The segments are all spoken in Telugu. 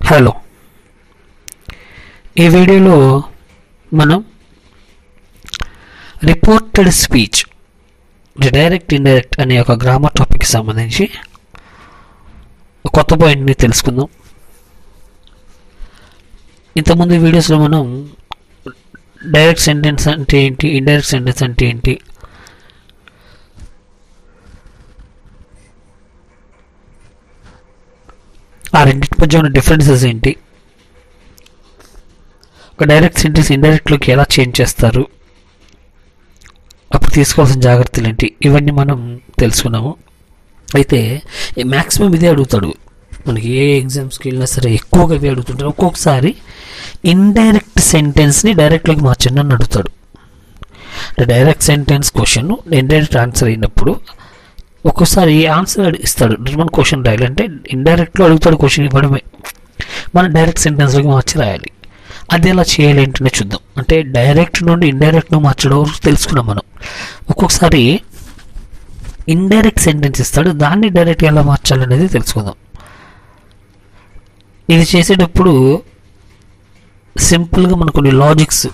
హలో ఈ వీడియోలో మనం రిపోర్టెడ్ స్పీచ్ డైరెక్ట్ ఇండైరెక్ట్ అనే ఒక గ్రామర్ టాపిక్కి సంబంధించి ఒక కొత్త పాయింట్ని తెలుసుకుందాం ఇంతకుముందు వీడియోస్లో మనం డైరెక్ట్ సెంటెన్స్ అంటే ఏంటి ఇండైరెక్ట్ సెంటెన్స్ అంటే ఏంటి ఆ రెండింటి మధ్య ఉన్న డిఫరెన్సెస్ ఏంటి ఒక డైరెక్ట్ సెంటెన్స్ ఇండైరెక్ట్లోకి ఎలా చేంజ్ చేస్తారు అప్పుడు తీసుకోవాల్సిన జాగ్రత్తలు ఏంటి ఇవన్నీ మనం తెలుసుకున్నాము అయితే మ్యాక్సిమం ఇదే అడుగుతాడు మనకి ఏ ఎగ్జామ్స్కి వెళ్ళినా సరే ఎక్కువగా ఇవే అడుగుతుంటారు ఒక్కొక్కసారి ఇండైరెక్ట్ సెంటెన్స్ని డైరెక్ట్లోకి మార్చండి అని అడుగుతాడు direct sentence question indirect answer అయినప్పుడు ఒక్కోసారి ఆన్సర్ ఇస్తాడు మన క్వశ్చన్ రాయాలంటే ఇండైరెక్ట్లో అడుగుతాడు క్వశ్చన్ ఇవ్వడమే మనం డైరెక్ట్ సెంటెన్స్లోకి మార్చి రాయాలి అది ఎలా చేయాలి ఏంటనే చూద్దాం అంటే డైరెక్ట్ నుండి ఇండైరెక్ట్ను మార్చడం వరకు తెలుసుకున్నాం మనం ఒక్కొక్కసారి ఇండైరెక్ట్ సెంటెన్స్ ఇస్తాడు దాన్ని డైరెక్ట్ ఎలా మార్చాలనేది తెలుసుకుందాం ఇది చేసేటప్పుడు సింపుల్గా మన కొన్ని లాజిక్స్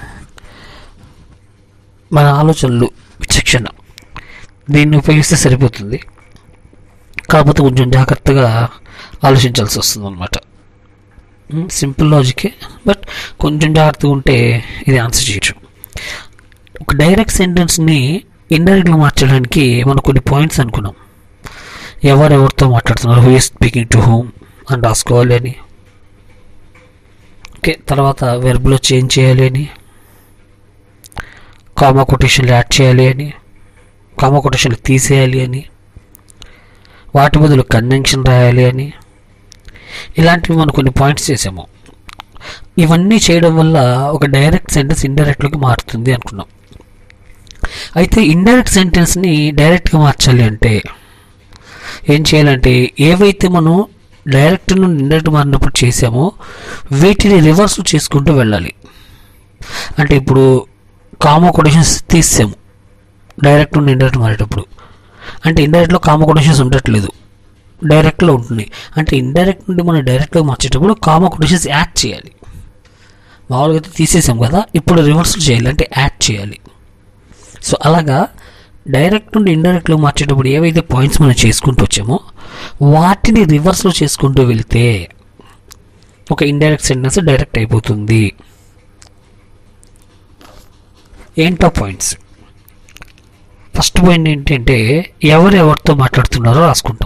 మన ఆలోచనలు విచక్షణ దీన్ని ఉపయోగిస్తే సరిపోతుంది కాకపోతే కొంచెం జాగ్రత్తగా ఆలోచించాల్సి వస్తుంది అనమాట సింపుల్ లాజికే బట్ కొంచెం జాగ్రత్తగా ఉంటే ఇది ఆన్సర్ చేయొచ్చు ఒక డైరెక్ట్ సెంటెన్స్ని ఇండైరెక్ట్గా మార్చడానికి మనం కొన్ని పాయింట్స్ అనుకున్నాం ఎవరెవరితో మాట్లాడుతున్నారు who is speaking to whom అని రాసుకోవాలి అని ఓకే తర్వాత వెర్బ్లో చేంజ్ చేయాలి అని కామా కొటేషన్లు యాడ్ చేయాలి అని కామా కొటేషన్లు తీసేయాలి అని వాటి బదులు కన్వెన్షన్ రాయాలి అని ఇలాంటివి మనం కొన్ని పాయింట్స్ చేసాము ఇవన్నీ చేయడం వల్ల ఒక డైరెక్ట్ సెంటెన్స్ ఇండైరెక్ట్లోకి మారుతుంది అనుకున్నాం అయితే ఇండైరెక్ట్ సెంటెన్స్ని డైరెక్ట్గా మార్చాలి అంటే ఏం చేయాలంటే ఏవైతే మనం డైరెక్ట్ నుండి ఇండైరెక్ట్ మారినప్పుడు చేసామో వీటిని రివర్స్ చేసుకుంటూ వెళ్ళాలి అంటే ఇప్పుడు కామా కొటేషన్స్ తీసాము డైరెక్ట్ నుండి ఇండైరెక్ట్ మారేటప్పుడు అంటే ఇండైరెక్ట్లో కామా కొటేషన్స్ ఉండట్లేదు డైరెక్ట్లో ఉంటుంది అంటే ఇండైరెక్ట్ నుండి మనం డైరెక్ట్గా మార్చేటప్పుడు కామా కొటేషన్స్ యాడ్ చేయాలి మామూలుగా అయితే తీసేసాం కదా ఇప్పుడు రివర్స్ చేయాలి అంటే యాడ్ చేయాలి సో అలాగా డైరెక్ట్ నుండి ఇండైరెక్ట్లో మార్చేటప్పుడు ఏవైతే పాయింట్స్ మనం చేసుకుంటూ వచ్చామో వాటిని రివర్స్లో చేసుకుంటూ వెళ్తే ఒక ఇండైరెక్ట్ సెంటెన్స్ డైరెక్ట్ అయిపోతుంది ఏంటో పాయింట్స్ ఫస్ట్ పాయింట్ ఏంటంటే ఎవరు ఎవరితో మాట్లాడుతున్నారో రాసుకుంటాం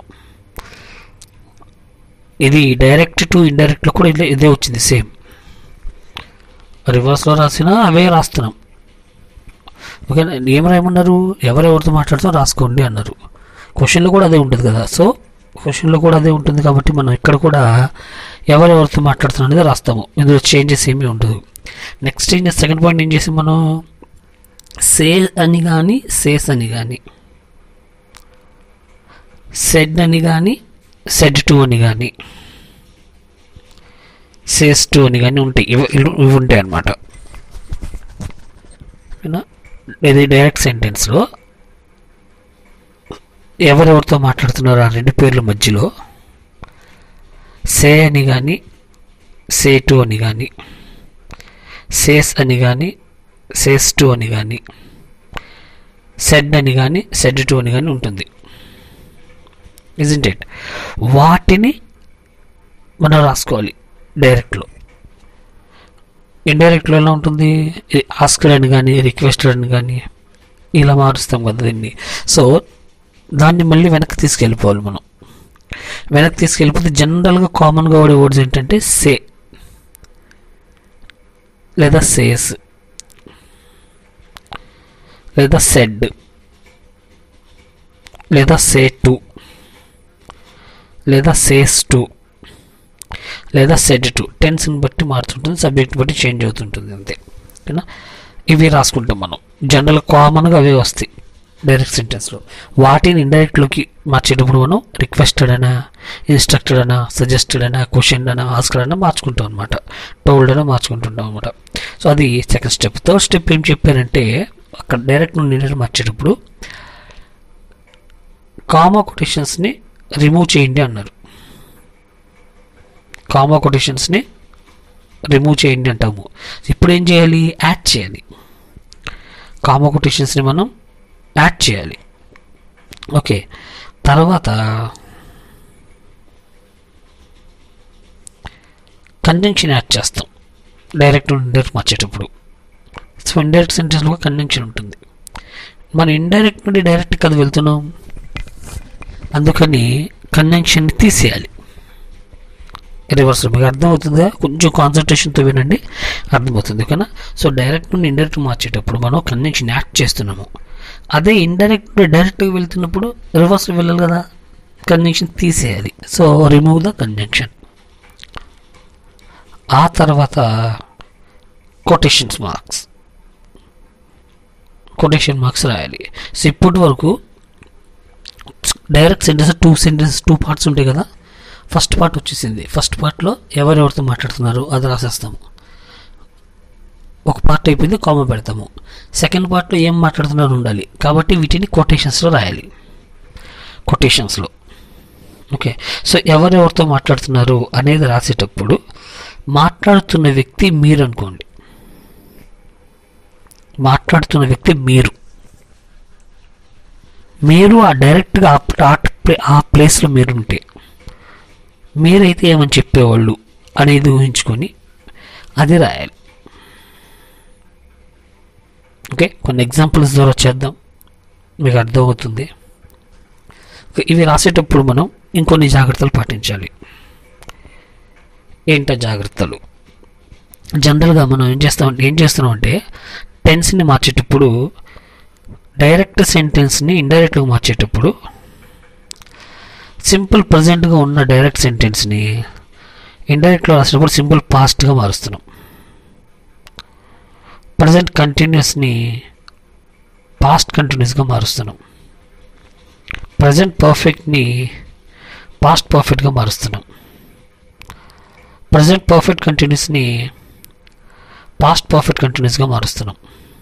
ఇది డైరెక్ట్ టు ఇండైరెక్ట్లో కూడా ఇదే ఇదే వచ్చింది సేమ్ రివర్స్లో రాసినా అవే రాస్తున్నాం ఓకే ఏం రాయమన్నారు ఎవరెవరితో మాట్లాడుతూ రాసుకోండి అన్నారు క్వశ్చన్లో కూడా అదే ఉంటుంది కదా సో క్వశ్చన్లో కూడా అదే ఉంటుంది కాబట్టి మనం ఇక్కడ కూడా ఎవరెవరితో మాట్లాడుతున్నాం అనేది రాస్తాము ఇందులో చేంజెస్ ఏమీ ఉండదు నెక్స్ట్ ఏం సెకండ్ పాయింట్ ఏం చేసి మనం సే అని కానీ సేస్ అని కానీ సెడ్ అని కానీ సెడ్ టు అని కానీ సేస్ టు అని కానీ ఉంటాయి ఇవి ఇవి ఉంటాయి అన్నమాట ఓకేనా ఇది డైరెక్ట్ సెంటెన్స్లో ఎవరెవరితో మాట్లాడుతున్నారో ఆ రెండు పేర్ల మధ్యలో సే అని కానీ సే టు అని కానీ సేస్ అని కానీ సేస్ టు అని కానీ సెడ్ అని కానీ సెడ్ టు అని కానీ ఉంటుంది ఇజంట్ ఇట్ వాటిని మనం రాసుకోవాలి డైరెక్ట్లో ఇండైరెక్ట్లో ఎలా ఉంటుంది ఆస్కర్ అని కానీ రిక్వెస్టెడ్ అని కానీ ఇలా మారుస్తాం కదా దీన్ని సో దాన్ని మళ్ళీ వెనక్కి తీసుకెళ్ళిపోవాలి మనం వెనక్కి తీసుకెళ్ళిపోతే జనరల్గా కామన్గా వాడే వర్డ్స్ ఏంటంటే సే లేదా సేస్ లేదా సెడ్ లేదా సే టు లేదా సేస్ టు లేదా సెడ్ టు టెన్స్ని బట్టి మారుతుంటుంది సబ్జెక్ట్ బట్టి చేంజ్ అవుతుంటుంది అంతే ఓకేనా ఇవి రాసుకుంటాం మనం జనరల్ కామన్గా అవే వస్తాయి డైరెక్ట్ సెంటెన్స్లో వాటిని ఇండైరెక్ట్లోకి మార్చేటప్పుడు మనం రిక్వెస్టెడ్ అయినా ఇన్స్ట్రక్టెడ్ అయినా సజెస్టెడ్ అయినా క్వశ్చన్ అయినా ఆస్కర్ అయినా మార్చుకుంటాం అనమాట టోల్డ్ అయినా మార్చుకుంటుంటాం అనమాట సో అది సెకండ్ స్టెప్ థర్డ్ స్టెప్ ఏం చెప్పారంటే అక్కడ డైరెక్ట్ నుండి ఇండైరెక్ట్ మార్చేటప్పుడు కామా కొటేషన్స్ని రిమూవ్ చేయండి అన్నారు కామా కొటేషన్స్ని రిమూవ్ చేయండి అంటాము ఇప్పుడు ఏం చేయాలి యాడ్ చేయాలి కామా కొటేషన్స్ని మనం యాడ్ చేయాలి ఓకే తర్వాత కంజంక్షన్ యాడ్ చేస్తాం డైరెక్ట్ ఇండైరెక్ట్ మార్చేటప్పుడు సో ఇండైరెక్ట్ సెంటెన్స్లో కంజంక్షన్ ఉంటుంది మనం ఇండైరెక్ట్ నుండి డైరెక్ట్ కదా వెళ్తున్నాం అందుకని కంజంక్షన్ని తీసేయాలి రివర్స్ మీకు అర్థమవుతుందా కొంచెం కాన్సన్ట్రేషన్తో వినండి అర్థమవుతుంది ఓకేనా సో డైరెక్ట్ నుండి ఇండైరెక్ట్ మార్చేటప్పుడు మనం కంజంక్షన్ యాడ్ చేస్తున్నాము అదే ఇండైరెక్ట్ నుండి డైరెక్ట్గా వెళ్తున్నప్పుడు రివర్స్ వెళ్ళాలి కదా కంజంక్షన్ తీసేయాలి సో రిమూవ్ ద కంజంక్షన్ ఆ తర్వాత కొటేషన్స్ మార్క్స్ కొటేషన్ మార్క్స్ రాయాలి సో ఇప్పటి వరకు direct sentence two sentence two parts ఉంటాయి కదా ఫస్ట్ పార్ట్ వచ్చేసింది ఫస్ట్ పార్ట్లో ఎవరెవరితో మాట్లాడుతున్నారు అది రాసేస్తాము ఒక పార్ట్ అయిపోయింది కామ పెడతాము సెకండ్ పార్ట్లో ఏం మాట్లాడుతున్నారు ఉండాలి కాబట్టి వీటిని కొటేషన్స్లో రాయాలి కొటేషన్స్లో ఓకే సో ఎవరెవరితో మాట్లాడుతున్నారు అనేది రాసేటప్పుడు మాట్లాడుతున్న వ్యక్తి మీరు అనుకోండి మాట్లాడుతున్న వ్యక్తి మీరు మీరు ఆ డైరెక్ట్గా ఆ ప్లే- ఆ ప్లేస్లో మీరు ఉంటే మీరైతే ఏమని చెప్పేవాళ్ళు అనేది ఊహించుకొని అది రాయాలి ఓకే కొన్ని ఎగ్జాంపుల్స్ ద్వారా చేద్దాం మీకు అర్థమవుతుంది ఓకే, ఇవి రాసేటప్పుడు మనం ఇంకొన్ని జాగ్రత్తలు పాటించాలి ఏంటో జాగ్రత్తలు జనరల్గా మనం ఏం చేస్తాం ఏం చేస్తున్నాం అంటే టెన్స్ని మార్చేటప్పుడు డైరెక్ట్ సెంటెన్స్ని ఇండైరెక్ట్గా మార్చేటప్పుడు సింపుల్ ప్రజెంట్గా ఉన్న డైరెక్ట్ సెంటెన్స్ని ఇండైరెక్ట్లో రాసినప్పుడు సింపుల్ పాస్ట్గా మారుస్తున్నాం ప్రజెంట్ కంటిన్యూస్ని పాస్ట్ కంటిన్యూస్గా మారుస్తున్నాం ప్రజెంట్ పర్ఫెక్ట్ని పాస్ట్ పర్ఫెక్ట్గా మారుస్తున్నాం ప్రజెంట్ పర్ఫెక్ట్ కంటిన్యూస్ని పాస్ట్ పర్ఫెక్ట్ కంటిన్యూస్గా మారుస్తున్నాం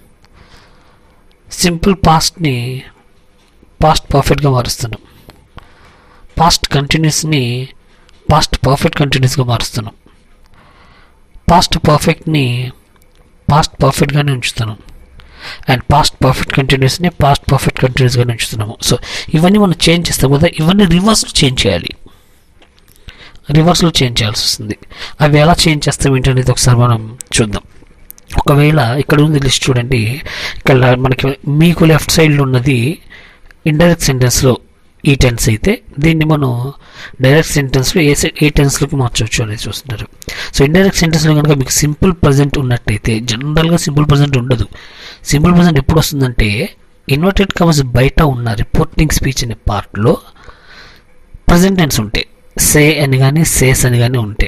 సింపుల్ పాస్ట్ని పాస్ట్ పర్ఫెక్ట్గా మారుస్తున్నాం పాస్ట్ కంటిన్యూస్ని పాస్ట్ పర్ఫెక్ట్ కంటిన్యూస్గా మారుస్తున్నాం పాస్ట్ పర్ఫెక్ట్ని పాస్ట్ పర్ఫెక్ట్గానే ఉంచుతున్నాం అండ్ పాస్ట్ పర్ఫెక్ట్ కంటిన్యూస్ని పాస్ట్ పర్ఫెక్ట్ కంటిన్యూస్గానే ఉంచుతున్నాము సో ఇవన్నీ మనం చేంజ్ చేస్తాం కదా ఇవన్నీ రివర్స్లో చేంజ్ చేయాలి రివర్స్లో చేంజ్ చేయాల్సి వస్తుంది అవి ఎలా చేంజ్ చేస్తాం ఏంటనేది ఒకసారి మనం చూద్దాం ఒకవేళ ఇక్కడ ఉంది లిస్ట్ చూడండి ఇక్కడ మనకి మీకు లెఫ్ట్ సైడ్లో ఉన్నది ఇండైరెక్ట్ సెంటెన్స్లో ఈ టెన్స్ అయితే దీన్ని మనం డైరెక్ట్ సెంటెన్స్లో ఏ సె- ఏ టెన్స్లోకి మార్చవచ్చు అనేది చూస్తున్నారు సో ఇండైరెక్ట్ సెంటెన్స్లో కనుక మీకు సింపుల్ ప్రజెంట్ ఉన్నట్టయితే జనరల్గా సింపుల్ ప్రజెంట్ ఉండదు సింపుల్ ప్రజెంట్ ఎప్పుడు వస్తుందంటే ఇన్వర్టెడ్ కమర్స్ బయట ఉన్న రిపోర్టింగ్ స్పీచ్ అనే పార్ట్లో ప్రజెంట్ టెన్స్ ఉంటాయి సే అని కానీ సేస్ అని కానీ ఉంటాయి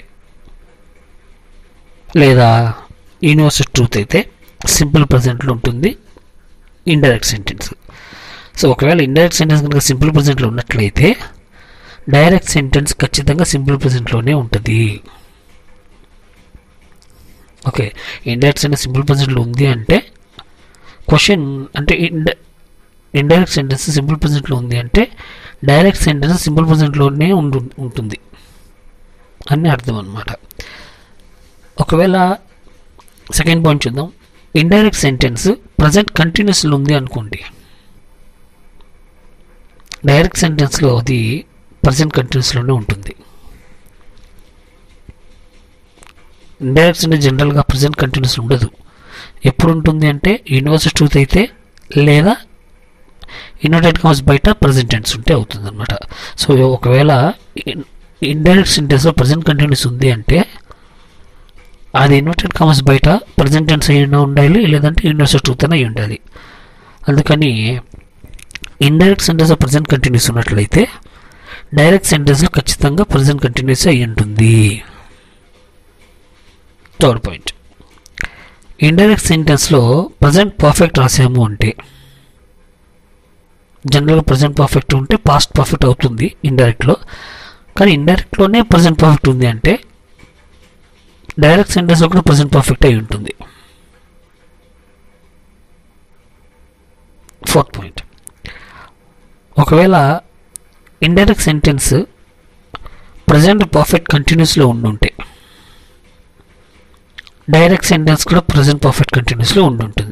లేదా యూనివర్సల్ ట్రూత్ అయితే సింపుల్ ప్రజెంట్లో ఉంటుంది ఇండైరెక్ట్ సెంటెన్స్ సో ఒకవేళ ఇండైరెక్ట్ సెంటెన్స్ కనుక సింపుల్ ప్రజెంట్లో ఉన్నట్లయితే డైరెక్ట్ సెంటెన్స్ ఖచ్చితంగా సింపుల్ ప్రజెంట్లోనే ఉంటుంది ఓకే ఇండైరెక్ట్ సెంటెన్స్ సింపుల్ ప్రజెంట్లో ఉంది అంటే క్వశ్చన్ అంటే ఇండ ఇండైరెక్ట్ సెంటెన్స్ సింపుల్ ప్రజెంట్లో ఉంది అంటే డైరెక్ట్ సెంటెన్స్ సింపుల్ ప్రజెంట్లోనే ఉండు ఉంటుంది అని అర్థం అనమాట ఒకవేళ సెకండ్ పాయింట్ చూద్దాం ఇండైరెక్ట్ సెంటెన్స్ ప్రజెంట్ కంటిన్యూస్లో ఉంది అనుకోండి డైరెక్ట్ సెంటెన్స్లో అది ప్రజెంట్ కంటిన్యూస్లోనే ఉంటుంది ఇండైరెక్ట్ సెంటెన్స్ జనరల్గా ప్రజెంట్ కంటిన్యూస్ ఉండదు ఎప్పుడు ఉంటుంది అంటే యూనివర్సల్ ట్రూత్ అయితే లేదా ఇన్వర్టెడ్ కామర్స్ బయట ప్రజెంట్ టెన్స్ ఉంటే అవుతుంది అనమాట సో ఒకవేళ ఇండైరెక్ట్ సెంటెన్స్లో ప్రజెంట్ కంటిన్యూస్ ఉంది అంటే అది ఇన్వర్టెడ్ కామర్స్ బయట ప్రజెంట్ టెన్స్ అయినా ఉండాలి లేదంటే యూనివర్సల్ ట్రూత్ అయినా అయి ఉండాలి అందుకని ఇండైరెక్ట్ సెంటెన్స్లో ప్రజెంట్ కంటిన్యూస్ ఉన్నట్లయితే డైరెక్ట్ సెంటెన్స్లో ఖచ్చితంగా ప్రజెంట్ కంటిన్యూస్ అయి ఉంటుంది థర్డ్ పాయింట్ ఇండైరెక్ట్ సెంటెన్స్లో ప్రజెంట్ పర్ఫెక్ట్ రాసాము అంటే జనరల్గా ప్రజెంట్ పర్ఫెక్ట్ ఉంటే పాస్ట్ పర్ఫెక్ట్ అవుతుంది ఇండైరెక్ట్లో కానీ ఇండైరెక్ట్లోనే ప్రజెంట్ పర్ఫెక్ట్ ఉంది అంటే డైరెక్ట్ సెంటెన్స్లో కూడా ప్రజెంట్ పర్ఫెక్ట్ అయి ఉంటుంది ఫోర్త్ పాయింట్ ఒకవేళ ఇండైరెక్ట్ సెంటెన్స్ ప్రజెంట్ పర్ఫెక్ట్ కంటిన్యూస్లో ఉండుంటే డైరెక్ట్ సెంటెన్స్ కూడా ప్రజెంట్ పర్ఫెక్ట్ కంటిన్యూస్లో ఉండుంటుంది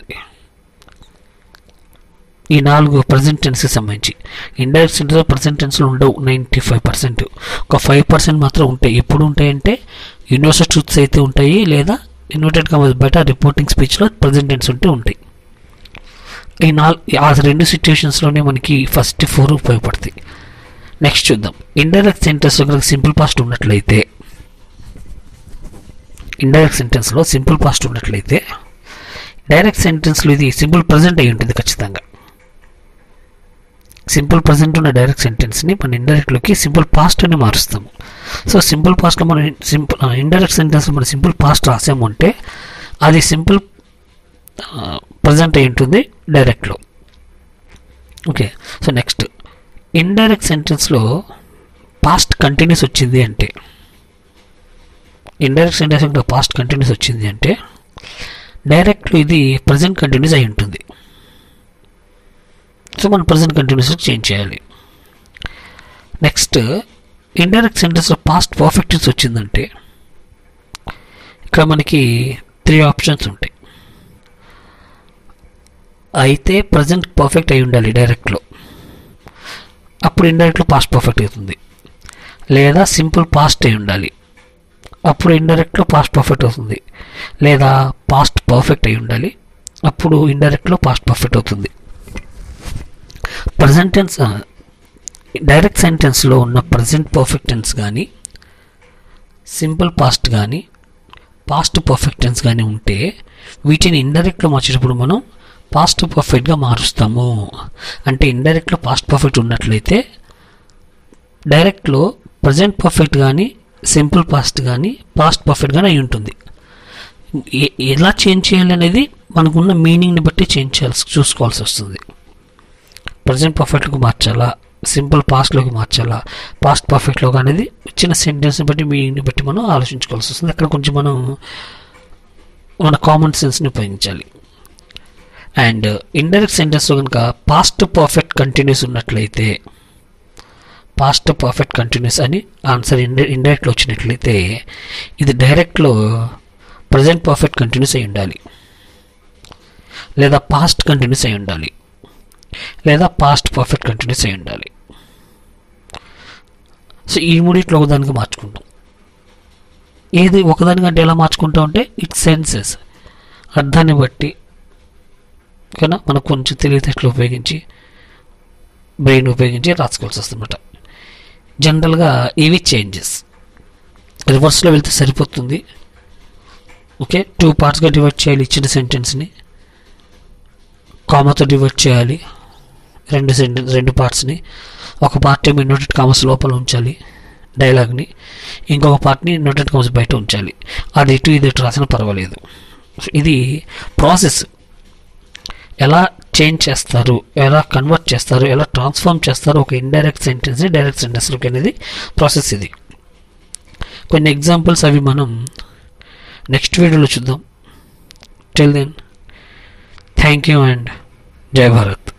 ఈ నాలుగు ప్రజెంట్ టెన్స్కి సంబంధించి ఇండైరెక్ట్ సెంటెన్స్ ప్రజెంట్ టెన్స్లో ఉండవు నైంటీ ఫైవ్ పర్సెంట్ ఒక ఫైవ్ పర్సెంట్ మాత్రం ఉంటాయి ఎప్పుడు ఉంటాయంటే యూనివర్సల్ ట్రూత్స్ అయితే ఉంటాయి లేదా ఇన్వర్టెడ్ కమర్స్ బయట రిపోర్టింగ్ స్పీచ్లో ప్రజెంట్ టెన్స్ ఉంటే ఉంటాయి ఈ నాలుగు ఆ రెండు సిచ్యువేషన్స్లోనే మనకి ఫస్ట్ ఫోర్ ఉపయోగపడతాయి నెక్స్ట్ చూద్దాం ఇండైరెక్ట్ సెంటెన్స్ కనుక సింపుల్ పాస్ట్ ఉన్నట్లయితే ఇండైరెక్ట్ సెంటెన్స్లో సింపుల్ పాస్ట్ ఉన్నట్లయితే డైరెక్ట్ సెంటెన్స్లో ఇది సింపుల్ ప్రజెంట్ అయి ఉంటుంది ఖచ్చితంగా సింపుల్ ప్రజెంట్ ఉన్న డైరెక్ట్ సెంటెన్స్ని మన ఇండైరెక్ట్లోకి సింపుల్ పాస్ట్ అని మారుస్తాము సో సింపుల్ పాస్ట్లో మనం సింపుల్ ఇండైరెక్ట్ సెంటెన్స్లో మనం సింపుల్ పాస్ట్ రాసాము అంటే అది సింపుల్ ప్రజెంట్ అయి ఉంటుంది డైరెక్ట్లో ఓకే సో నెక్స్ట్ ఇండైరెక్ట్ సెంటెన్స్లో పాస్ట్ కంటిన్యూస్ వచ్చింది అంటే ఇండైరెక్ట్ సెంటెన్స్ పాస్ట్ కంటిన్యూస్ వచ్చింది అంటే డైరెక్ట్లో ఇది ప్రజెంట్ కంటిన్యూస్ అయి ఉంటుంది సో మనం ప్రజెంట్ కంటిన్యూస్ చేంజ్ చేయాలి నెక్స్ట్ ఇండైరెక్ట్ సెంటెన్స్లో పాస్ట్ పర్ఫెక్టెన్స్ వచ్చిందంటే ఇక్కడ మనకి త్రీ ఆప్షన్స్ ఉంటాయి అయితే ప్రజెంట్ పర్ఫెక్ట్ అయి ఉండాలి డైరెక్ట్లో అప్పుడు ఇండైరెక్ట్లో పాస్ట్ పర్ఫెక్ట్ అవుతుంది లేదా సింపుల్ పాస్ట్ అయి ఉండాలి అప్పుడు ఇండైరెక్ట్లో పాస్ట్ పర్ఫెక్ట్ అవుతుంది లేదా పాస్ట్ పర్ఫెక్ట్ అయి ఉండాలి అప్పుడు ఇండైరెక్ట్లో పాస్ట్ పర్ఫెక్ట్ అవుతుంది ప్రజెంట్ టెన్స్ డైరెక్ట్ సెంటెన్స్లో ఉన్న ప్రజెంట్ పర్ఫెక్ట్ టెన్స్ కానీ సింపుల్ పాస్ట్ కానీ పాస్ట్ పర్ఫెక్ట్ టెన్స్ కానీ ఉంటే వీటిని ఇండైరెక్ట్లో మార్చేటప్పుడు మనం పాస్ట్ పర్ఫెక్ట్గా మారుస్తాము అంటే ఇండైరెక్ట్లో పాస్ట్ పర్ఫెక్ట్ ఉన్నట్లయితే డైరెక్ట్లో ప్రజెంట్ పర్ఫెక్ట్ కానీ సింపుల్ పాస్ట్ కానీ పాస్ట్ పర్ఫెక్ట్ కానీ అయి ఉంటుంది ఎ- ఎలా చేంజ్ చేయాలి అనేది మనకున్న మీనింగ్ని బట్టి చేంజ్ చేయాల్సి చూసుకోవాల్సి వస్తుంది ప్రజెంట్ పర్ఫెక్ట్లోకి మార్చాలా సింపుల్ పాస్ట్లోకి మార్చాలా పాస్ట్ పర్ఫెక్ట్లోకి అనేది చిన్న సెంటెన్స్ని బట్టి మీనింగ్ని బట్టి మనం ఆలోచించుకోవాల్సి వస్తుంది అక్కడ కొంచెం మనం మన కామన్ సెన్స్ని ఉపయోగించాలి అండ్ ఇండైరెక్ట్ సెంటెన్స్లో కనుక పాస్ట్ పర్ఫెక్ట్ కంటిన్యూస్ ఉన్నట్లయితే పాస్ట్ పర్ఫెక్ట్ కంటిన్యూస్ అని ఆన్సర్ ఇండై ఇండైరెక్ట్లో వచ్చినట్లయితే ఇది డైరెక్ట్లో ప్రజెంట్ పర్ఫెక్ట్ కంటిన్యూస్ అయి ఉండాలి లేదా పాస్ట్ కంటిన్యూస్ అయి ఉండాలి లేదా పాస్ట్ పర్ఫెక్ట్ కంటిన్యూస్ అయి ఉండాలి సో ఈ మూడిట్లో ఒకదానికి మార్చుకుంటాం ఏది ఒకదానికంటే ఎలా మార్చుకుంటాం అంటే ఇట్ సెన్సెస్ అర్థాన్ని బట్టి ఓకేనా మనకు కొంచెం తెలివితేటలు ఉపయోగించి బ్రెయిన్ ఉపయోగించి రాసుకోవాల్సి వస్తుందన్నమాట జనరల్గా ఇవి చేంజెస్ రివర్స్లో వెళ్తే సరిపోతుంది ఓకే టూ పార్ట్స్గా డివైడ్ చేయాలి ఇచ్చిన సెంటెన్స్ని కామాతో డివైడ్ చేయాలి రెండు సెంటెన్స్ రెండు పార్ట్స్ని ఒక పార్ట్ ఏమో ఇన్నోటెడ్ కామర్స్ లోపల ఉంచాలి డైలాగ్ని ఇంకొక పార్ట్ని ఇన్నోటెడ్ కామర్స్ బయట ఉంచాలి అది ఇటు ఇది ఇటు రాసినా పర్వాలేదు ఇది ప్రాసెస్ ఎలా చేంజ్ చేస్తారు ఎలా కన్వర్ట్ చేస్తారు ఎలా ట్రాన్స్ఫార్మ్ చేస్తారు ఒక ఇండైరెక్ట్ సెంటెన్స్ని డైరెక్ట్ సెంటెన్స్లోకి అనేది ప్రాసెస్ ఇది కొన్ని ఎగ్జాంపుల్స్ అవి మనం నెక్స్ట్ వీడియోలో చూద్దాం till then thank you and జై భారత్